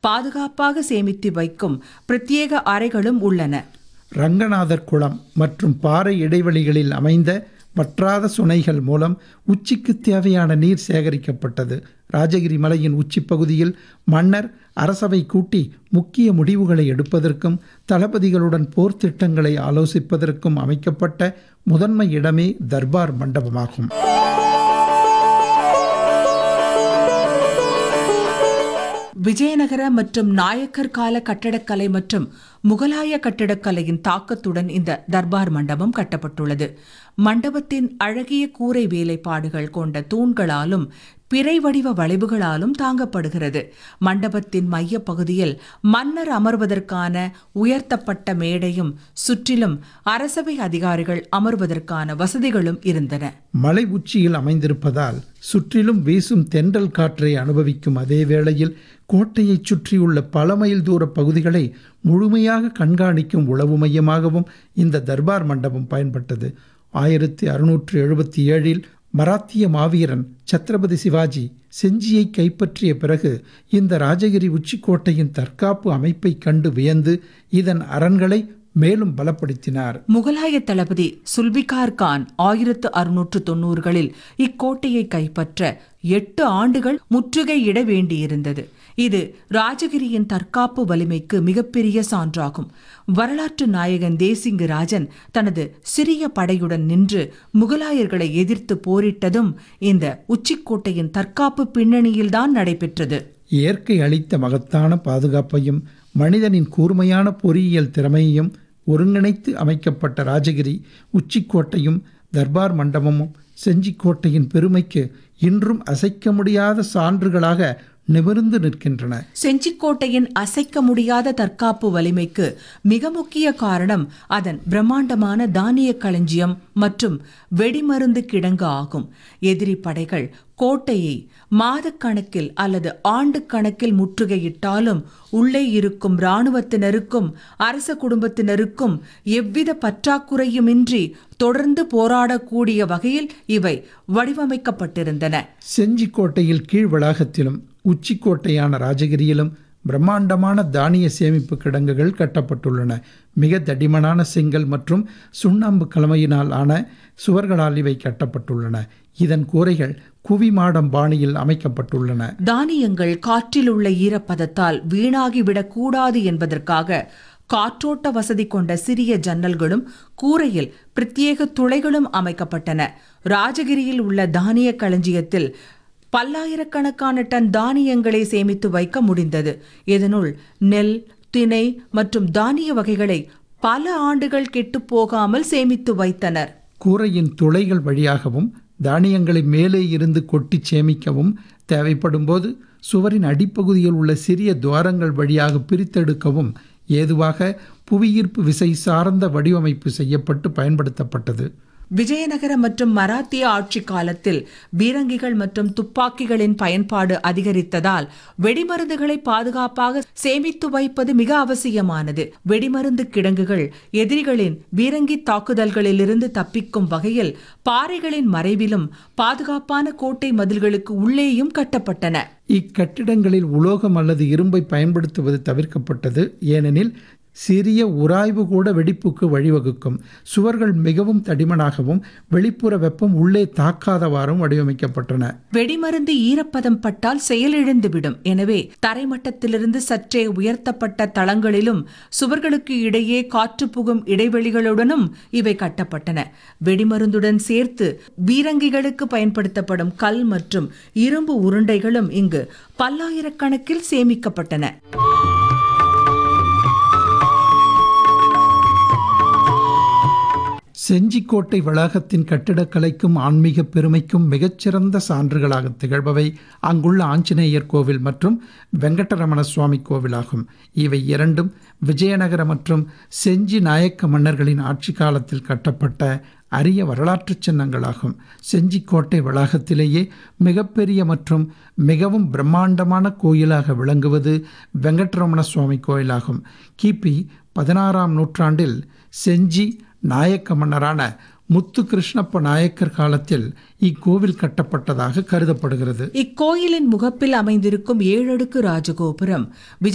பாதுகாப்பாக சேமித்து வைக்கும் பிரத்யேக அறைகளும் உள்ளன ரங்கநாதர் குளம் மற்றும் பாறை இடைவெளிகளில் அமைந்த வற்றாத சுனைகள் மூலம் உச்சிக்கு தேவையான நீர் சேகரிக்கப்பட்டது ராஜகிரி மலையின் உச்சிப்பகுதியில் மன்னர் அரசவை கூட்டி முக்கிய முடிவுகளை எடுப்பதற்கும் தளபதிகளுடன் போர் திட்டங்களை ஆலோசிப்பதற்கும் அமைக்கப்பட்ட முதன்மை இடமே தர்பார் மண்டபமாகும் விஜயநகர மற்றும் நாயக்கர் கால கட்டடக்கலை மற்றும் முகலாய கட்டடக்கலையின் தாக்கத்துடன் இந்த தர்பார் மண்டபம் கட்டப்பட்டுள்ளது மண்டபத்தின் அழகிய கூரை வேலைப்பாடுகள் கொண்ட தூண்களாலும் பிறை வடிவ வளைவுகளாலும் தாங்கப்படுகிறது மண்டபத்தின் மைய பகுதியில் மன்னர் அமர்வதற்கான உயர்த்தப்பட்ட மேடையும் சுற்றிலும் அரசவை அதிகாரிகள் அமர்வதற்கான வசதிகளும் இருந்தன மலை உச்சியில் அமைந்திருப்பதால் சுற்றிலும் வீசும் தென்றல் காற்றை அனுபவிக்கும் அதே வேளையில் கோட்டையைச் சுற்றியுள்ள பல மைல் தூர பகுதிகளை முழுமையாக கண்காணிக்கும் உளவு மையமாகவும் இந்த தர்பார் மண்டபம் பயன்பட்டது ஆயிரத்தி அறுநூற்று எழுபத்தி ஏழில் மராத்திய மாவீரன் சத்ரபதி சிவாஜி செஞ்சியை கைப்பற்றிய பிறகு இந்த ராஜகிரி உச்சிக்கோட்டையின் தற்காப்பு அமைப்பை கண்டு வியந்து இதன் அரண்களை மேலும் பலப்படுத்தினார் முகலாய தளபதி சுல்பிகார் கான் ஆயிரத்து அறுநூற்று தொன்னூறுகளில் இக்கோட்டையை கைப்பற்ற எட்டு ஆண்டுகள் முற்றுகையிட வேண்டியிருந்தது இது ராஜகிரியின் தற்காப்பு வலிமைக்கு மிகப்பெரிய சான்றாகும் வரலாற்று நாயகன் தேசிங்கு ராஜன் தனது சிறிய படையுடன் நின்று முகலாயர்களை எதிர்த்து போரிட்டதும் இந்த உச்சிக்கோட்டையின் தற்காப்பு பின்னணியில்தான் நடைபெற்றது இயற்கை அளித்த மகத்தான பாதுகாப்பையும் மனிதனின் கூர்மையான பொறியியல் திறமையையும் ஒருங்கிணைத்து அமைக்கப்பட்ட ராஜகிரி உச்சிக்கோட்டையும் தர்பார் மண்டபமும் செஞ்சிக்கோட்டையின் பெருமைக்கு இன்றும் அசைக்க முடியாத சான்றுகளாக நிமிர்ந்து நிற்கின்றன செஞ்சிக்கோட்டையின் அசைக்க முடியாத தற்காப்பு வலிமைக்கு மிக முக்கிய காரணம் அதன் பிரம்மாண்டமான தானிய களஞ்சியம் மற்றும் வெடிமருந்து கிடங்கு ஆகும் எதிரி படைகள் கோட்டையை மாதக்கணக்கில் அல்லது ஆண்டு கணக்கில் முற்றுகையிட்டாலும் உள்ளே இருக்கும் இராணுவத்தினருக்கும் அரச குடும்பத்தினருக்கும் எவ்வித பற்றாக்குறையுமின்றி தொடர்ந்து போராடக்கூடிய வகையில் இவை வடிவமைக்கப்பட்டிருந்தன செஞ்சிக்கோட்டையில் கீழ் வளாகத்திலும் உச்சிக்கோட்டையான ராஜகிரியிலும் பிரம்மாண்டமான தானிய சேமிப்பு கிடங்குகள் கட்டப்பட்டுள்ளன மிக தடிமனான செங்கல் மற்றும் சுண்ணாம்பு கலமையினால் ஆன சுவர்களால் இவை கட்டப்பட்டுள்ளன இதன் கூரைகள் குவிமாடம் பாணியில் அமைக்கப்பட்டுள்ளன தானியங்கள் காற்றில் உள்ள ஈரப்பதத்தால் வீணாகிவிடக் கூடாது என்பதற்காக காற்றோட்ட வசதி கொண்ட சிறிய ஜன்னல்களும் கூரையில் பிரத்யேக துளைகளும் அமைக்கப்பட்டன ராஜகிரியில் உள்ள தானிய களஞ்சியத்தில் பல்லாயிரக்கணக்கான டன் தானியங்களை சேமித்து வைக்க முடிந்தது இதனுள் நெல் திணை மற்றும் தானிய வகைகளை பல ஆண்டுகள் கெட்டுப் போகாமல் சேமித்து வைத்தனர் கூரையின் துளைகள் வழியாகவும் தானியங்களை மேலே இருந்து கொட்டி சேமிக்கவும் தேவைப்படும்போது சுவரின் அடிப்பகுதியில் உள்ள சிறிய துவாரங்கள் வழியாக பிரித்தெடுக்கவும் ஏதுவாக புவியீர்ப்பு விசை சார்ந்த வடிவமைப்பு செய்யப்பட்டு பயன்படுத்தப்பட்டது விஜயநகர மற்றும் மராத்திய ஆட்சி காலத்தில் பீரங்கிகள் மற்றும் துப்பாக்கிகளின் பயன்பாடு அதிகரித்ததால் வெடிமருந்துகளை பாதுகாப்பாக சேமித்து வைப்பது மிக அவசியமானது வெடிமருந்து கிடங்குகள் எதிரிகளின் பீரங்கி தாக்குதல்களிலிருந்து தப்பிக்கும் வகையில் பாறைகளின் மறைவிலும் பாதுகாப்பான கோட்டை மதில்களுக்கு உள்ளேயும் கட்டப்பட்டன இக்கட்டிடங்களில் உலோகம் அல்லது இரும்பை பயன்படுத்துவது தவிர்க்கப்பட்டது ஏனெனில் சிறிய உராய்வு கூட வெடிப்புக்கு வழிவகுக்கும் சுவர்கள் மிகவும் தடிமனாகவும் வெளிப்புற வெப்பம் உள்ளே தாக்காதவாறும் வடிவமைக்கப்பட்டன வெடிமருந்து ஈரப்பதம் பட்டால் செயலிழந்துவிடும் எனவே தரைமட்டத்திலிருந்து சற்றே உயர்த்தப்பட்ட தளங்களிலும் சுவர்களுக்கு இடையே காற்று புகும் இடைவெளிகளுடனும் இவை கட்டப்பட்டன வெடிமருந்துடன் சேர்த்து பீரங்கிகளுக்கு பயன்படுத்தப்படும் கல் மற்றும் இரும்பு உருண்டைகளும் இங்கு பல்லாயிரக்கணக்கில் சேமிக்கப்பட்டன செஞ்சிக்கோட்டை வளாகத்தின் கட்டிடக்கலைக்கும் ஆன்மீக பெருமைக்கும் மிகச்சிறந்த சான்றுகளாக திகழ்பவை அங்குள்ள ஆஞ்சநேயர் கோவில் மற்றும் வெங்கடரமண சுவாமி கோவிலாகும் இவை இரண்டும் விஜயநகர மற்றும் செஞ்சி நாயக்க மன்னர்களின் ஆட்சி காலத்தில் கட்டப்பட்ட அரிய வரலாற்று சின்னங்களாகும் செஞ்சிக்கோட்டை வளாகத்திலேயே மிகப்பெரிய மற்றும் மிகவும் பிரம்மாண்டமான கோயிலாக விளங்குவது வெங்கட்ரமண சுவாமி கோயிலாகும் கிபி பதினாறாம் நூற்றாண்டில் செஞ்சி நாயக்க மன்னரான முத்து கிருஷ்ணப்ப நாயக்கர் காலத்தில் இக்கோவில் கட்டப்பட்டதாக கருதப்படுகிறது இக்கோயிலின் முகப்பில் அமைந்திருக்கும் ஏழடுக்கு ராஜகோபுரம்